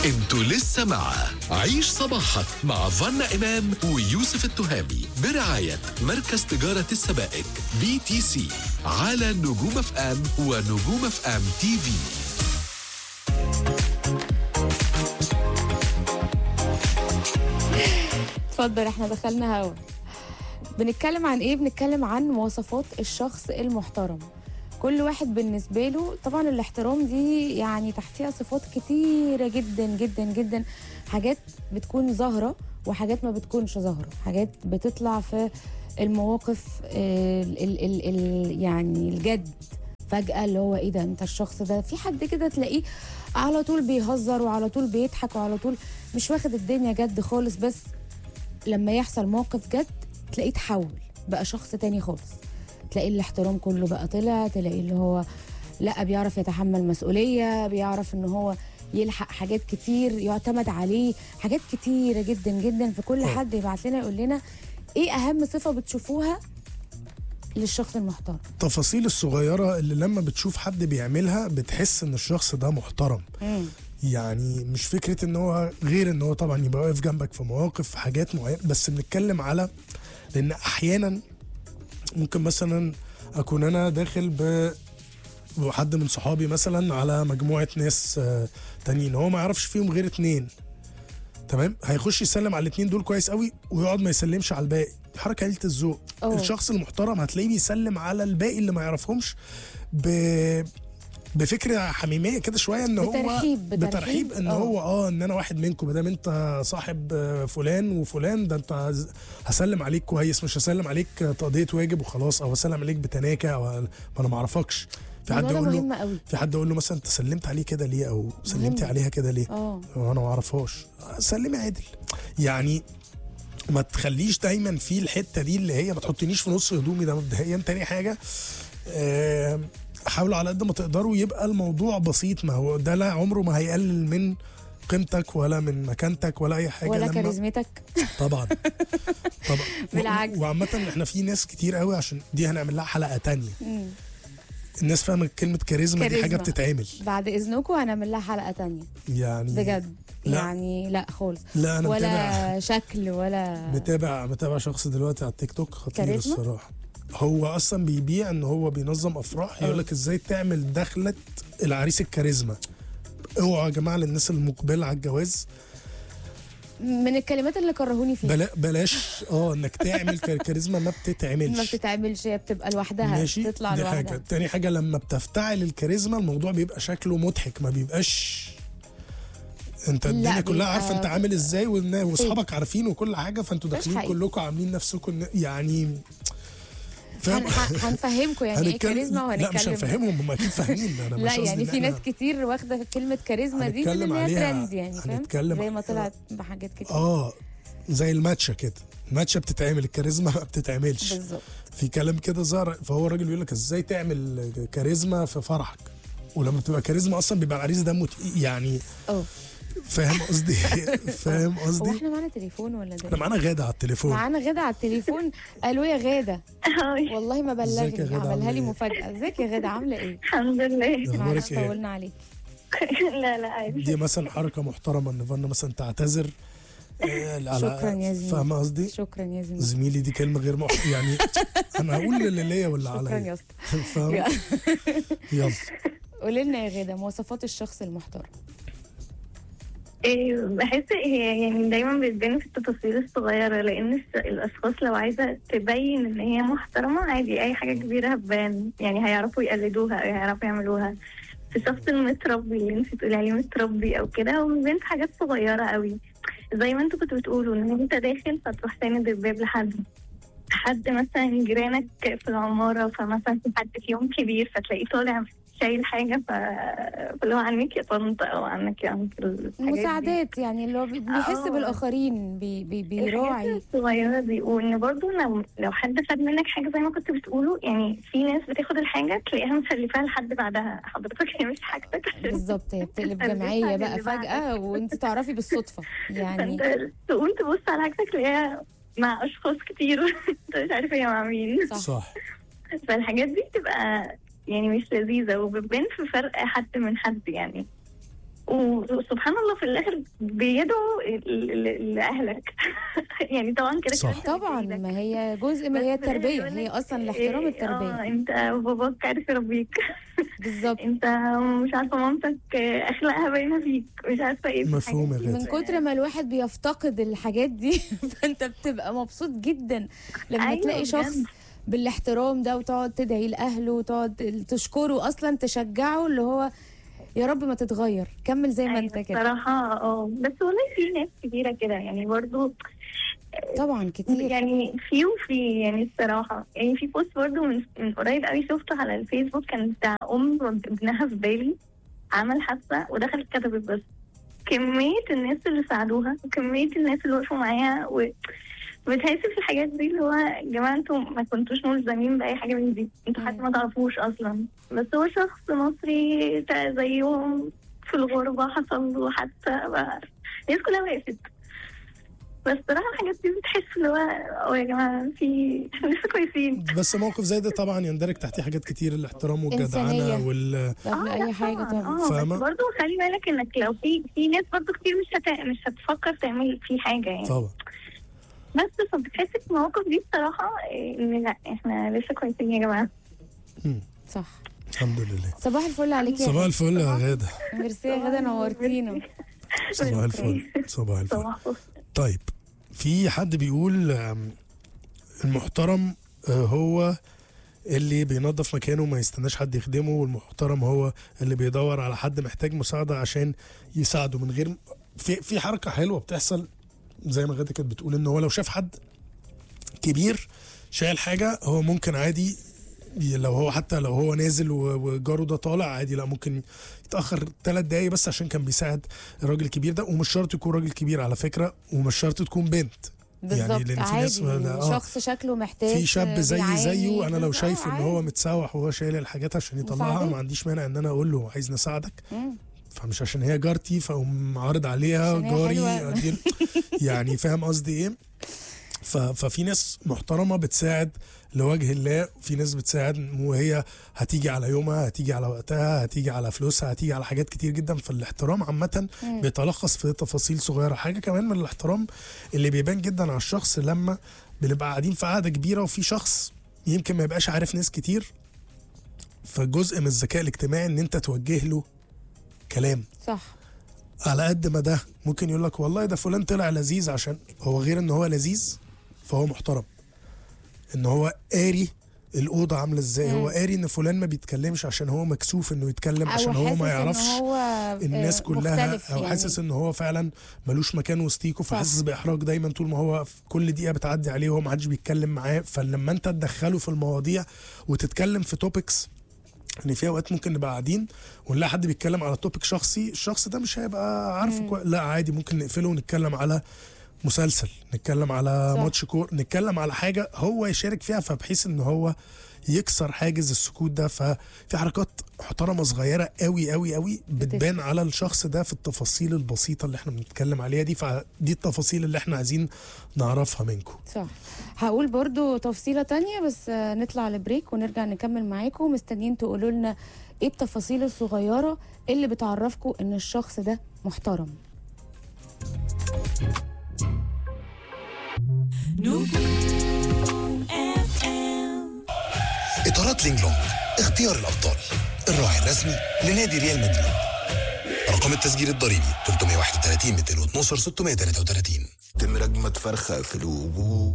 انتوا لسه مع عيش صباحك مع فنا إمام ويوسف التهامي برعاية مركز تجارة السبائك بي تي سي على نجوم اف ام ونجوم اف ام تي في اتفضل احنا دخلنا هوا بنتكلم عن ايه بنتكلم عن مواصفات الشخص المحترم كل واحد بالنسبة له طبعا الاحترام دي يعني تحتها صفات كتيرة جدا جدا جدا حاجات بتكون ظاهرة وحاجات ما بتكونش ظاهرة حاجات بتطلع في المواقف آه، ال ال ال ال يعني الجد فجأة اللي هو ايه ده انت الشخص ده في حد كده تلاقيه على طول بيهزر وعلى طول بيضحك وعلى طول مش واخد الدنيا جد خالص بس لما يحصل موقف جد تلاقيه اتحول بقى شخص تاني خالص تلاقي الاحترام كله بقى طلع تلاقي اللي هو لا بيعرف يتحمل مسؤولية بيعرف ان هو يلحق حاجات كتير يعتمد عليه حاجات كتيرة جدا جدا في كل آه. حد يبعت لنا يقول لنا ايه اهم صفة بتشوفوها للشخص المحترم التفاصيل الصغيرة اللي لما بتشوف حد بيعملها بتحس ان الشخص ده محترم يعني مش فكرة ان هو غير ان هو طبعا يبقى واقف جنبك في مواقف في حاجات معينة بس بنتكلم على لان احيانا ممكن مثلا اكون انا داخل ب وحد من صحابي مثلا على مجموعة ناس آه، تانيين هو ما يعرفش فيهم غير اتنين تمام هيخش يسلم على الاتنين دول كويس قوي ويقعد ما يسلمش على الباقي حركة قلة الذوق أوه. الشخص المحترم هتلاقيه بيسلم على الباقي اللي ما يعرفهمش ب بفكره حميميه كده شويه ان هو بترحيب- بترحيب، بترحيب ان آه. هو اه ان انا واحد منكم ما دام انت صاحب آه، فلان وفلان ده انت هز- هسلم عليك كويس مش هسلم عليك تقضيه واجب وخلاص او هسلم عليك بتناكه او ما انا ما اعرفكش في حد الموضوع ده يقول له مهم قوي في حد يقول له مثلا انت سلمت عليه كده ليه او سلمتي مهم. عليها كده ليه اه وانا ما اعرفهاش سلمي عادل يعني ما تخليش دايما في الحته دي اللي هي ما تحطنيش في نص هدومي ده مبدئيا تاني حاجه آه، حاولوا على قد ما تقدروا يبقى الموضوع بسيط ما هو ده لا عمره ما هيقلل من قيمتك ولا من مكانتك ولا اي حاجه ولا لما كاريزمتك طبعا طبعا و- بالعكس. وعامة احنا في ناس كتير قوي عشان دي هنعمل لها حلقة تانية مم. الناس فاهمة كلمة كاريزما دي حاجة كاريزما. بتتعمل بعد اذنكم هنعمل لها حلقة تانية يعني بجد لا. يعني لا خالص لا انا متابع ولا شكل ولا متابع متابع شخص دلوقتي على التيك توك خطير كاريزما؟ الصراحه هو اصلا بيبيع ان هو بينظم افراح يقول لك ازاي تعمل دخله العريس الكاريزما اوعوا يا جماعه للناس المقبله على الجواز من الكلمات اللي كرهوني فيها بلا بلاش اه انك تعمل كار- كاريزما ما ما بتتعملش بتتعملش هي بتبقى لوحدها ماشي تطلع دي لوحدها حاجه تاني حاجه لما بتفتعل الكاريزما الموضوع بيبقى شكله مضحك ما بيبقاش انت لا، الدنيا كلها بيبقى- عارفه انت عامل ازاي والنا- واصحابك عارفين وكل حاجه فانتوا مش داخلين حقيقي. كلكم عاملين نفسكم يعني فاهم هن- هن- هنفهمكم يعني ايه كاريزما لا مش وهنتكلم هنفهمهم هم اكيد فاهمين انا مش لا قصدي يعني إن في إحنا- ناس كتير واخده كلمه كاريزما دي من هنتكلم ان هي عليها- ترند يعني فاهم هنتكلم زي ما على- طلعت بحاجات كتير اه زي الماتشا كده الماتشا بتتعمل الكاريزما ما بتتعملش بالظبط في كلام كده ظهر فهو الراجل بيقول لك ازاي تعمل كاريزما في فرحك ولما بتبقى كاريزما اصلا بيبقى العريس دمه تقيل يعني اه فاهم قصدي فاهم هو قصدي احنا معانا تليفون ولا احنا ده معانا غاده على التليفون معانا غدا على التليفون الو يا غاده والله ما ازيك يا بلغني غادة، عملها عاملة لي إيه؟ مفاجاه ازيك يا غاده عامله ايه الحمد لله أخبارك معلش إيه؟ طولنا عليك لا لا عادي دي مثلا حركه محترمه ان فانا مثلا تعتذر آه، على- شكراً يا زميلي. فاهمه قصدي شكرا يا زميلي زميلي دي كلمه غير مح... يعني انا هقول اللي ليا واللي شكرا عليا يا اسطى فاهم يلا قولي لنا يا غاده مواصفات الشخص المحترم إيه، بحس هي يعني دايما بتبان في التفاصيل الصغيرة لأن الس- الأشخاص لو عايزة تبين إن هي محترمة عادي أي حاجة كبيرة هتبان يعني هيعرفوا يقلدوها أو هيعرفوا يعملوها في الشخص المتربي اللي انت بتقولي عليه متربي أو كده هو بيبان في حاجات صغيرة قوي زي ما انتوا كنتوا بتقولوا إن انت داخل فتروح ساند الباب لحد حد مثلا جيرانك في العمارة فمثلا في حد فيهم كبير فتلاقيه طالع شايل حاجة ف... فاللي هو عنك يا طنط أو عنك يا أنكل الحاجات دي. مساعدات يعني اللي هو بي- بيحس آه. بالاخرين بي بي الحاجات بيراعي الصغيرة دي وإن برضو لو لو حد خد منك حاجة زي ما كنت بتقولوا يعني في ناس بتاخد الحاجة تلاقيها مسلفاها لحد بعدها حضرتك هي مش حاجتك بالظبط هي بتقلب تلبسها جمعيه بقى للي بعدك. فجاه وانت تعرفي بالصدفه يعني فأنت تقوم تبص على حاجتك تلاقيها مع أشخاص كتير أنت مش عارف هي مع مين صح صح فالحاجات دي بتبقى يعني مش لذيذة وبتبان في فرق حد من حد يعني وسبحان الله في الاخر بيدعوا ل- ل- لاهلك يعني طبعا كده صح. كده أنت طبعا بإيدك. ما هي جزء من هي بس في الآخر التربيه يقول هي لك اصلا الاحترام إيه، التربيه اه انت باباك عارف يربيك بالظبط انت مش عارفه مامتك اخلاقها باينه فيك مش عارفه ايه في مفهوم يا الحاجات دي. من كتر ما الواحد بيفتقد الحاجات دي فانت بتبقى مبسوط جدا لما أيوة تلاقي بجد. شخص بالاحترام ده وتقعد تدعي لاهله وتقعد تشكره اصلا تشجعه اللي هو يا رب ما تتغير كمل زي ما انت أيوة كده بصراحه اه بس والله في ناس كتيره كده يعني برضو طبعا كتير يعني في وفي يعني الصراحة يعني في بوست برضه من, من قريب قوي شفته على الفيسبوك كان بتاع أم ابنها في بالي عمل حادثة ودخلت كتبت بس كمية الناس اللي ساعدوها وكمية الناس اللي وقفوا معاها و بتحس في الحاجات دي اللي هو يا جماعة انتوا ما كنتوش ملزمين بأي حاجة من دي انتوا حتى ما تعرفوش أصلا بس هو شخص مصري تا- زيهم في الغربة حصل له حادثة بقى الناس كلها وقفت بس صراحة الحاجات دي بتحس اللي هو اه يا جماعة في احنا لسه كويسين بس موقف زي ده طبعا يندرج تحتيه حاجات كتير الاحترام والجدعنه إنسانية. وال قبل لا اي حاجه طبعا اه فاهمة؟ بس برضه خلي بالك انك لو في في ناس برضه كتير مش هت... مش هتفكر تعمل فيه حاجة يعني طبعا بس فبتحس في المواقف دي بصراحة إيه، ان لا احنا لسه كويسين يا جماعة مم. صح الحمد لله صباح الفل عليك يا صباح الفل يا غاده ميرسي يا غدا نورتينا صباح الفل صباح الفل صباح الفل طيب في حد بيقول آم، المحترم آه، هو اللي بينظف مكانه وما يستناش حد يخدمه والمحترم هو اللي بيدور على حد محتاج مساعدة عشان يساعده من غير في في حركة حلوة بتحصل زي ما غادة كانت بتقول ان هو لو شاف حد كبير شايل حاجة هو ممكن عادي ي- لو هو حتى لو هو نازل و- وجاره ده طالع عادي لا ممكن يتأخر ثلاث دقايق بس عشان كان بيساعد الراجل الكبير ده ومش شرط يكون راجل كبير على فكرة ومش شرط تكون بنت بالظبط لأن في ناس عادي ولا- آه. شخص شكله محتاج في شاب زي بيعاني. زيه انا لو بس- شايف آه، ان هو عادي. متسوح وهو شايل الحاجات عشان يطلعها مساعدة. ما عنديش مانع ان انا اقول له عايز نساعدك مم. فمش عشان هي جارتي فاقوم عارض عليها عشان هي جاري حلوة. أدير- يعني فاهم قصدي ايه ف- ففي ناس محترمه بتساعد لوجه الله في ناس بتساعد وهي هتيجي على يومها هتيجي على وقتها هتيجي على فلوسها هتيجي على حاجات كتير جدا فالاحترام عامه بيتلخص في تفاصيل صغيره حاجه كمان من الاحترام اللي بيبان جدا على الشخص لما بنبقى قاعدين في قعده كبيره وفي شخص يمكن ما يبقاش عارف ناس كتير فجزء من الذكاء الاجتماعي ان انت توجه له كلام صح على قد ما ده ممكن يقول لك والله ده فلان طلع لذيذ عشان هو غير ان هو لذيذ فهو محترم ان هو قاري الاوضه عامله ازاي هو قاري ان فلان ما بيتكلمش عشان هو مكسوف انه يتكلم او عشان هو حاسس ما إن يعرفش هو الناس آه، كلها مختلف او يعني. حاسس ان هو فعلا ملوش مكان وسطيكوا فحاسس باحراج دايما طول ما هو في كل دقيقه بتعدي عليه وهو ما حدش بيتكلم معاه فلما انت تدخله في المواضيع وتتكلم في توبكس ان في اوقات ممكن نبقى قاعدين ونلاقي حد بيتكلم على توبيك شخصي الشخص ده مش هيبقى عارفه كوي... لا عادي ممكن نقفله ونتكلم على مسلسل نتكلم على صح. ماتش كور نتكلم على حاجه هو يشارك فيها فبحيث ان هو يكسر حاجز السكوت ده ففي حركات محترمه صغيره قوي قوي قوي بتبان على الشخص ده في التفاصيل البسيطه اللي احنا بنتكلم عليها دي فدي التفاصيل اللي احنا عايزين نعرفها منكم صح هقول برضو تفصيلة تانية بس آه، نطلع لبريك ونرجع نكمل معاكم مستنيين تقولوا لنا ايه التفاصيل الصغيرة اللي بتعرفكم ان الشخص ده محترم إطارات لينج لونج اختيار الأبطال الراعي الرسمي لنادي ريال مدريد رقم التسجيل الضريبي 331 212 633 تم رجمة فرخة في الوجوه